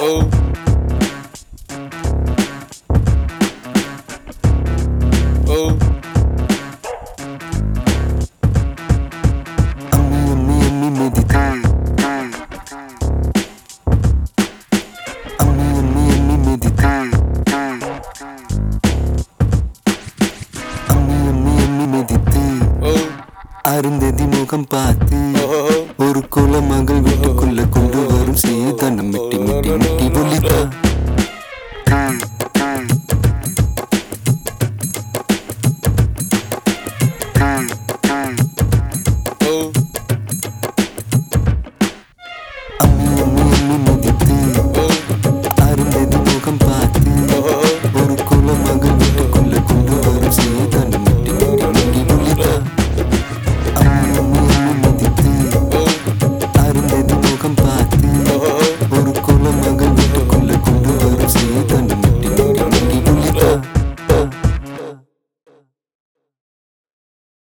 Oh. Oh. அம்மி அம்மி அம்மி மிதித்து அம்மி அம்மி அம்மி மிதித்து அம்மி அம்மி அம்மி மிதித்து Oh. அருந்ததி முகம் பார்த்து Oh. ஒரு குல மகள் வீட்டுக்குள்ள கொண்டு வரும் சீதனம் மிட்டி மிட்டி மிட்டி ஒலித்தா